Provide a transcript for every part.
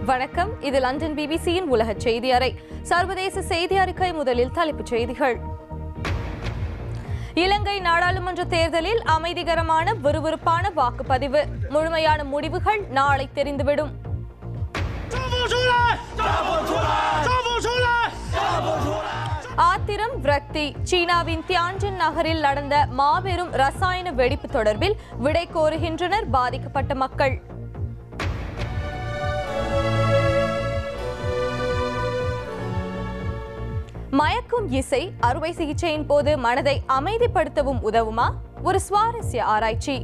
வணக்கம் இது லண்டன் பிபிசியின் உலக செய்தி அறை சர்வதேச செய்தி அறிக்கை முதலில் தலைப்புச் செய்திகள் இலங்கை நாடாளுமன்ற தேர்தலில் அமைதிகரமான விறுவிறுப்பான வாக்குப்பதிவு முழுமையான முடிவுகள் நாளை தெரிந்துவிடும் 政府出来！政府出来！政府出来！ ஆத்திரம் விரக்தி சீனாவின் தியான்ஜின் நகரில் நடந்த மாபெரும் ரசாயன வெடிப்பு தொடர்பில் விடை கோருகின்றனர் பாதிக்கப்பட்ட மக்கள் மயக்கும் இசை அறுவை சிகிச்சையின் போது மனதை அமைதிப்படுத்தவும் உதவுமா ஒரு சுவாரஸ்ய ஆராய்ச்சி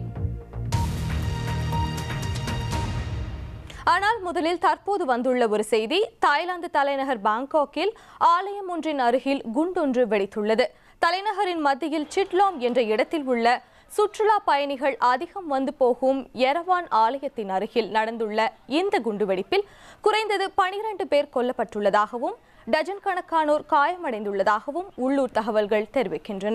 ஆனால் முதலில் தற்போது வந்துள்ள ஒரு செய்தி தாய்லாந்து தலைநகர் பாங்காக்கில் ஆலயம் ஒன்றின் அருகில் குண்டொன்று வெடித்துள்ளது தலைநகரின் மத்தியில் சிட்லாங் என்ற இடத்தில் உள்ள சுற்றுலா பயணிகள் அதிகம் வந்து போகும் எரவான் ஆலயத்தின் அருகில் நடந்துள்ள இந்த குண்டுவெடிப்பில் குறைந்தது பனிரெண்டு பேர் கொல்லப்பட்டுள்ளதாகவும் டஜன் கணக்கானோர் காயமடைந்துள்ளதாகவும் உள்ளூர் தகவல்கள் தெரிவிக்கின்றன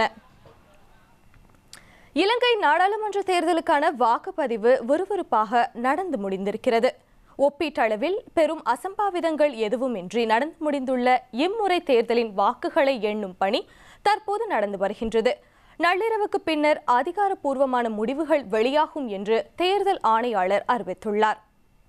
இலங்கை நாடாளுமன்ற தேர்தலுக்கான வாக்குப்பதிவு விறுவிறுப்பாக நடந்து முடிந்திருக்கிறது ஒப்பீட்டளவில் பெரும் அசம்பாவிதங்கள் எதுவுமின்றி நடந்து முடிந்துள்ள இம்முறை தேர்தலின் வாக்குகளை எண்ணும் பணி தற்போது நடந்து வருகின்றது நள்ளிரவுக்கு பின்னர் அதிகாரப்பூர்வமான முடிவுகள் வெளியாகும் என்று தேர்தல் ஆணையாளர் அறிவித்துள்ளார்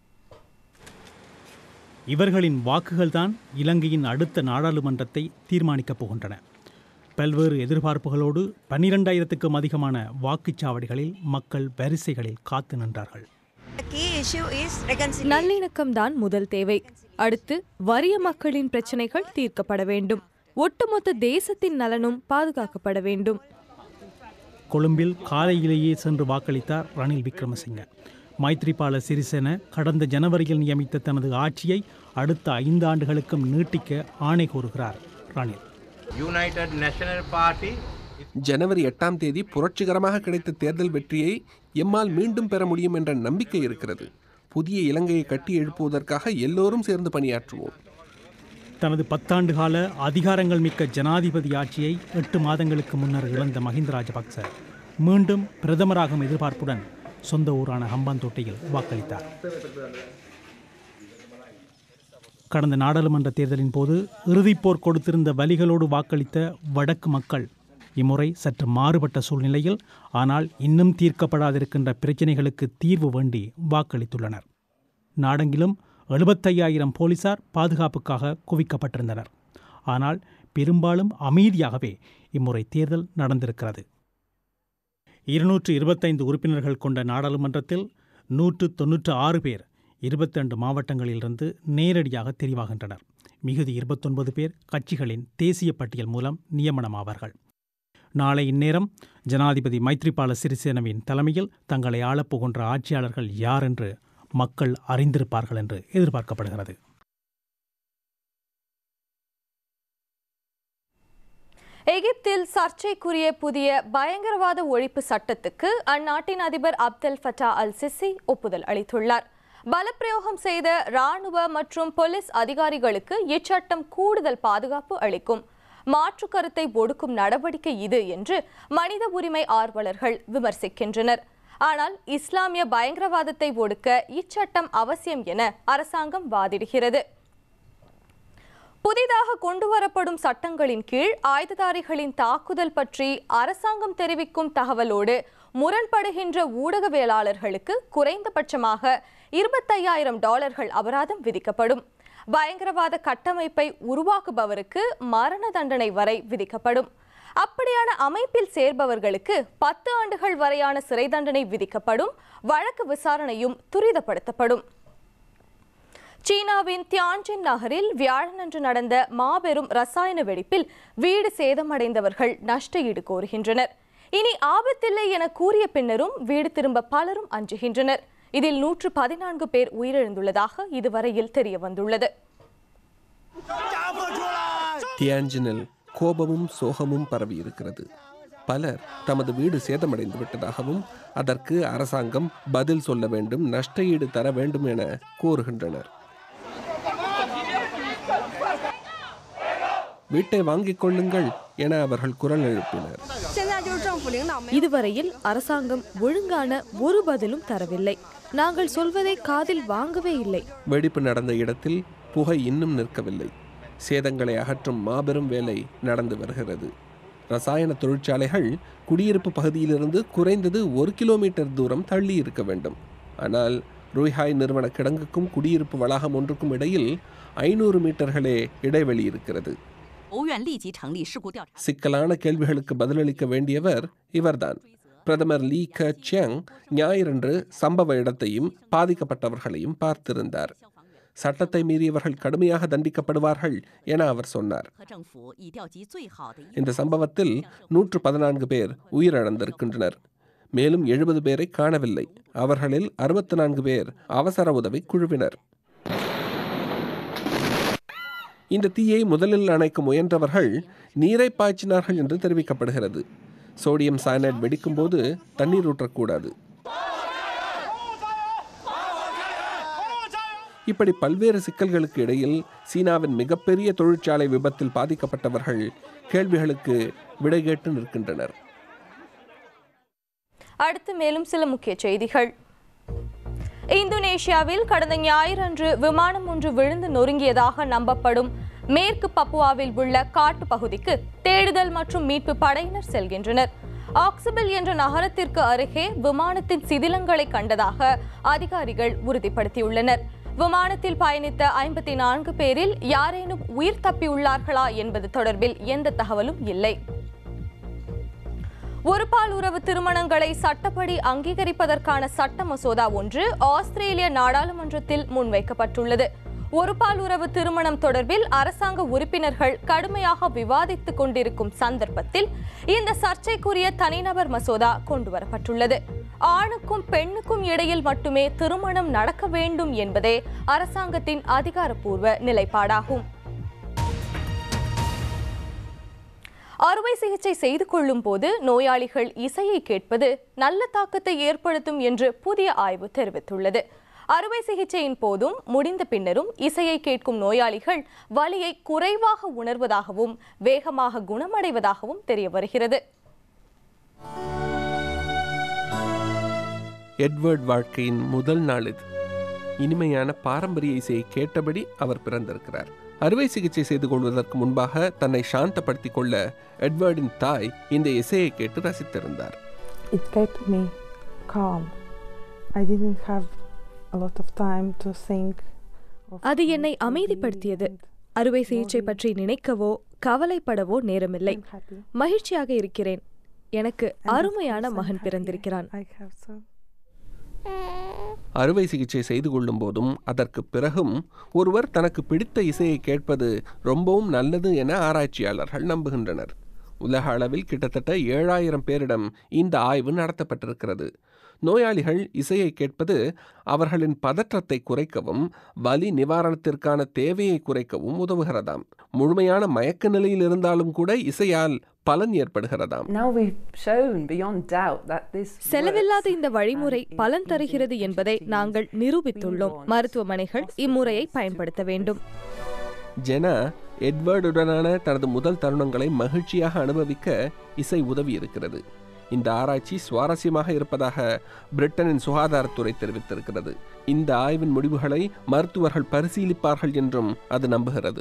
இவர்களின் வாக்குகள்தான் இலங்கையின் அடுத்த நாடாளுமன்றத்தை தீர்மானிக்கப் போகின்றன பல்வேறு எதிர்பார்ப்புகளோடு பன்னிரெண்டாயிரத்துக்கும் அதிகமான வாக்குச்சாவடிகளில் மக்கள் வரிசைகளில் காத்து நின்றார்கள் The key issue is reconciliation. நல்லிணக்கம்தான் முதல் தேவை அடுத்து வறிய மக்களின் பிரச்சனைகள் தீர்க்கப்பட வேண்டும் ஒட்டுமொத்த தேசத்தின் நலனும் பாதுகாக்கப்பட வேண்டும் கொழும்பில் காலையிலேயே சென்று வாக்களித்தார் ரணில் விக்ரமசிங்க மைத்ரிபால சிறிசேன கடந்த ஜனவரியில் நியமித்த தனது ஆட்சியை அடுத்த ஐந்து ஆண்டுகளுக்கும் நீட்டிக்க ஆணை கூறுகிறார் ரணில் United National Party ஜனவரி எட்டாம் தேதி புரட்சிகரமாக கிடைத்த தேர்தல் வெற்றியை எம்மால் மீண்டும் பெற முடியும் என்ற நம்பிக்கை இருக்கிறது புதிய இலங்கையை கட்டி எழுப்புவதற்காக எல்லோரும் சேர்ந்து பணியாற்றுவோம் தனது பத்தாண்டு கால அதிகாரங்கள் மிக்க ஜனாதிபதி ஆட்சியை எட்டு மாதங்களுக்கு முன்னர் இழந்த மஹிந்த ராஜபக்ச மீண்டும் பிரதமராகும் எதிர்பார்ப்புடன் சொந்த ஊரான ஹம்பாந்தோட்டையில் வாக்களித்தார் கடந்த நாடாளுமன்ற தேர்தலின் போது இறுதிப்போர் கொடுத்திருந்த வலிகளோடு வாக்களித்த வடக்கு மக்கள் இம்முறை சற்று மாறுபட்ட சூழ்நிலையில் ஆனால் இன்னும் தீர்க்கப்படாதிருக்கின்ற பிரச்சினைகளுக்கு தீர்வு வேண்டி வாக்களித்துள்ளனர் நாடெங்கிலும் எழுபத்தையாயிரம் போலீசார் பாதுகாப்புக்காக குவிக்கப்பட்டிருந்தனர் ஆனால் பெரும்பாலும் அமைதியாகவே இம்முறை தேர்தல் நடந்திருக்கிறது இருநூற்று இருபத்தைந்து உறுப்பினர்கள் கொண்ட நாடாளுமன்றத்தில் நூற்று தொன்னூற்று ஆறு பேர் இருபத்திரண்டு மாவட்டங்களிலிருந்து நேரடியாக தெரிவாகின்றனர் மிகுதி இருபத்தொன்பது பேர் கட்சிகளின் தேசிய பட்டியல் மூலம் நியமனமாவார்கள் நாளை இந்நேரம் ஜனாதிபதி மைத்ரிபால சிறிசேனவின் தலைமையில் தங்களை ஆளப்போகின்ற ஆட்சியாளர்கள் யார் என்று மக்கள் அறிந்திருப்பார்கள் என்று எதிர்பார்க்கப்படுகிறது எகிப்தில் சர்ச்சைக்குரிய புதிய பயங்கரவாத ஒழிப்பு சட்டத்துக்கு அந்நாட்டின் அதிபர் அப்தெல் ஃபட்டா அல் சிசி ஒப்புதல் அளித்துள்ளார் பலப்பிரயோகம் செய்த ராணுவ மற்றும் போலீஸ் அதிகாரிகளுக்கு இச்சட்டம் கூடுதல் பாதுகாப்பு அளிக்கும் மாற்று கருத்தை ஒடுக்கும் நடவடிக்கை இது என்று மனித உரிமை ஆர்வலர்கள் விமர்சிக்கின்றனர் ஆனால் இஸ்லாமிய பயங்கரவாதத்தை ஒடுக்க இச்சட்டம் அவசியம் என அரசாங்கம் வாதிடுகிறது புதிதாக கொண்டுவரப்படும் சட்டங்களின் கீழ் ஆயுததாரிகளின் தாக்குதல் பற்றி அரசாங்கம் தெரிவிக்கும் தகவலோடு முரண்படுகின்ற ஊடகவியலாளர்களுக்கு குறைந்தபட்சமாக இருபத்தையாயிரம் டாலர்கள் அபராதம் விதிக்கப்படும் பயங்கரவாத கட்டமைப்பை உருவாக்குபவருக்கு மரண தண்டனை வரை விதிக்கப்படும் அப்படியான அமைப்பில் சேர்பவர்களுக்கு பத்து ஆண்டுகள் வரையான சிறை தண்டனை விதிக்கப்படும் வழக்கு விசாரணையும் துரிதப்படுத்தப்படும் சீனாவின் தியான்ஜின் நகரில் வியாழனன்று நடந்த மாபெரும் ரசாயன வெடிப்பில் வீடு சேதமடைந்தவர்கள் நஷ்ட ஈடு கோருகின்றனர் இனி ஆபத்தில்லை என கூறிய பின்னரும் வீடு திரும்ப பலரும் அஞ்சுகின்றனர் இதில் நூற்று பதினான்கு பேர் உயிரிழந்துள்ளதாக இதுவரையில் தெரிய வந்துள்ளது தியான்ஜினில் கோபமும் சோகமும் பரவி இருக்கிறது பலர் தமது வீடு சேதமடைந்து விட்டதாகவும் அதற்கு அரசாங்கம் பதில் சொல்ல வேண்டும் நஷ்ட ஈடு தர வேண்டும் என கோருகின்றனர் வீட்டை வாங்கிக் கொள்ளுங்கள் என அவர்கள் குரல் எழுப்பினர் 现在就是政府领导没 இதுவரையில் அரசாங்கம் ஒழுங்கான ஒரு பதிலும் தரவில்லை நாங்கள் சொல்வதை காதில் வாங்கவே இல்லை வெடிப்பு நடந்த இடத்தில் புகை இன்னும் நிற்கவில்லை சேதங்களை அகற்றும் மாபெரும் வேலை நடந்து வருகிறது ரசாயன தொழிற்சாலைகள் குடியிருப்பு பகுதியிலிருந்து குறைந்தது ஒரு கிலோமீட்டர் தூரம் தள்ளி இருக்க வேண்டும் ஆனால் ரூய்ஹாய் நிறுவன கிடங்குக்கும் குடியிருப்பு வளாகம் ஒன்றுக்கும் இடையில் ஐநூறு மீட்டர்களே இடைவெளி இருக்கிறது 国务院立即成立事故调查。 சிக்கலான கேள்விகளுக்கு பதிலளிக்க வேண்டியவர் இவர்தான் பிரதமர் லீ க சியாங் ஞாயிறன்று சம்பவ இடத்தையும் பாதிக்கப்பட்டவர்களையும் பார்த்திருந்தார் சட்டத்தை மீறியவர்கள் கடுமையாக தண்டிக்கப்படுவார்கள் என அவர் சொன்னார் 和政府已调集最好的医 இந்த சம்பவத்தில் நூற்று பதினான்கு பேர் உயிரிழந்திருக்கின்றனர் மேலும் எழுபது பேரை காணவில்லை அவர்களில் அறுபத்தி நான்கு பேர் அவசர உதவி குழுவினர் இந்த தீயை முதலில் அணைக்க முயன்றவர்கள் நீரை பாய்ச்சினார்கள் என்று தெரிவிக்கப்படுகிறது சோடியம் சயனைட் வெடிக்கும்போது தண்ணீர் ஊற்றக்கூடாது இப்படி பல்வேறு சிக்கல்களுக்கு இடையில் சீனாவின் மிகப்பெரிய தொழிற்சாலை விபத்தில் பாதிக்கப்பட்டவர்கள் கேள்விகளுக்கு விடை கேட்டு நிற்கின்றனர் அடுத்து மேலும் சில முக்கிய செய்திகள் இந்தோனேஷியாவில் கடந்த ஞாயிறன்று விமானம் ஒன்று விழுந்து நொறுங்கியதாக நம்பப்படும் மேற்கு பப்புவாவில் உள்ள காட்டு பகுதிக்கு தேடுதல் மற்றும் மீட்பு படையினர் செல்கின்றனர் ஆக்சிபில் என்ற நகரத்திற்கு அருகே விமானத்தின் சிதிலங்களை கண்டதாக அதிகாரிகள் உறுதிப்படுத்தியுள்ளனர் விமானத்தில் பயணித்த ஐம்பத்தி நான்கு பேரில் யாரேனும் உயிர் தப்பியுள்ளார்களா என்பது தொடர்பில் எந்த தகவலும் இல்லை ஒருபால் உறவு திருமணங்களை சட்டப்படி அங்கீகரிப்பதற்கான சட்ட மசோதா ஒன்று ஆஸ்திரேலிய நாடாளுமன்றத்தில் முன்வைக்கப்பட்டுள்ளது ஒருபால் உறவு திருமணம் தொடர்பில் அரசாங்க உறுப்பினர்கள் கடுமையாக விவாதித்துக் கொண்டிருக்கும் சந்தர்ப்பத்தில் இந்த சர்ச்சைக்குரிய தனிநபர் மசோதா கொண்டுவரப்பட்டுள்ளது ஆணுக்கும் பெண்ணுக்கும் இடையில் மட்டுமே திருமணம் நடக்க வேண்டும் என்பதே அரசாங்கத்தின் அதிகாரப்பூர்வ நிலைப்பாடாகும் அறுவை சிகிச்சை செய்து கொள்ளும் போது நோயாளிகள் இசையை கேட்பது நல்ல தாக்கத்தை ஏற்படுத்தும் என்று புதிய ஆய்வு தெரிவித்துள்ளது அறுவை சிகிச்சையின் போதும் முடிந்த பின்னரும் இசையை கேட்கும் நோயாளிகள் வலியை குறைவாக உணர்வதாகவும் வேகமாக குணமடைவதாகவும் தெரிய வருகிறது எட்வர்ட் வாழ்க்கையின் முதல் நாள் இது இனிமையான பாரம்பரிய இசையை கேட்டபடி அவர் பிறந்திருக்கிறார் அறுவை சிகிச்சை செய்து கொள்வதற்கு முன்பாக தன்னை சாந்தப்படுத்திக் கொள்ள எட்வர்டின் தாய் இந்த இசையை கேட்டு ரசித்திருந்தார் it kept me calm. I didn't have a lot of time to think. of அது my என்னை baby அமைதிப்படுத்தியது and அறுவை சிகிச்சை பற்றி நினைக்கவோ கவலைப்படவோ நேரமில்லை I'm happy. மகிழ்ச்சியாக இருக்கிறேன் எனக்கு And of அருமையான course I'm மகன் happy பிறந்திருக்கிறான் I have son. அறுவை சிகிச்சை செய்து கொள்ளும் போதும் அதற்கு பிறகும் ஒருவர் தனக்கு பிடித்த இசையை கேட்பது ரொம்பவும் நல்லது என ஆராய்ச்சியாளர்கள் நம்புகின்றனர் உலக அளவில் கிட்டத்தட்ட ஏழாயிரம் பேரிடம் இந்த ஆய்வு நடத்தப்பட்டிருக்கிறது நோயாளிகள் இசையை கேட்பது அவர்களின் பதற்றத்தை குறைக்கவும் வலி நிவாரணத்திற்கான தேவையை குறைக்கவும் உதவுகிறதாம் முழுமையான மயக்க நிலையில் இருந்தாலும் கூட இசையால் பலன் ஏற்படுகிறதாம் Now we've shown beyond doubt that this செலவில்லாத works இந்த வழிமுறை and is பலன் easy தருகிறது to என்பதை use. நாங்கள் நிரூபித்துள்ளோம் We want மருத்துவமனைகள் இம்முறையை பயன்படுத்த வேண்டும் ஜெனா எட்வர்டுடனான தனது முதல் தருணங்களை மகிழ்ச்சியாக அனுபவிக்க இசை உதவி இருக்கிறது இந்த ஆராய்ச்சி சுவாரஸ்யமாக இருப்பதாக பிரிட்டனின் சுகாதாரத்துறை தெரிவித்திருக்கிறது இந்த ஆய்வின் முடிவுகளை மருத்துவர்கள் பரிசீலிப்பார்கள் என்றும் அது நம்புகிறது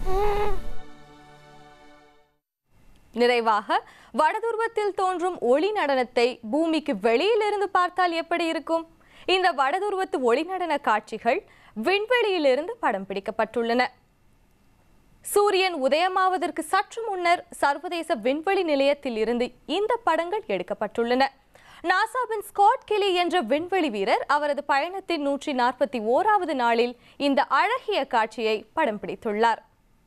நிறைவாக வடதுருவத்தில் தோன்றும் ஒளி நடனத்தை பூமிக்கு வெளியிலிருந்து பார்த்தால் எப்படி இருக்கும் இந்த வடதுருவத்து ஒளி நடன காட்சிகள் விண்வெளியிலிருந்து படம் பிடிக்கப்பட்டுள்ளன சூரியன் உதயமாவதற்கு சற்று முன்னர் சர்வதேச விண்வெளி நிலையத்தில் இருந்து இந்த படங்கள் எடுக்கப்பட்டுள்ளன நாசாவின் ஸ்காட் கெலி என்ற விண்வெளி வீரர் அவரது பயணத்தின் நூற்றி நாற்பத்தி ஓராவது நாளில் இந்த அழகிய காட்சியை படம் பிடித்துள்ளார்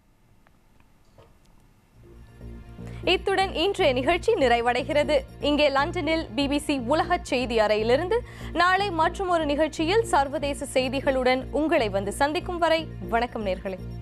இத்துடன் இன்றைய நிகழ்ச்சி நிறைவடைகிறது இங்கே லண்டனில் பிபிசி உலக செய்தி அறையிலிருந்து நாளை மற்றும் ஒரு நிகழ்ச்சியில் சர்வதேச செய்திகளுடன் உங்களை வந்து சந்திக்கும் வரை வணக்கம் நேர்களே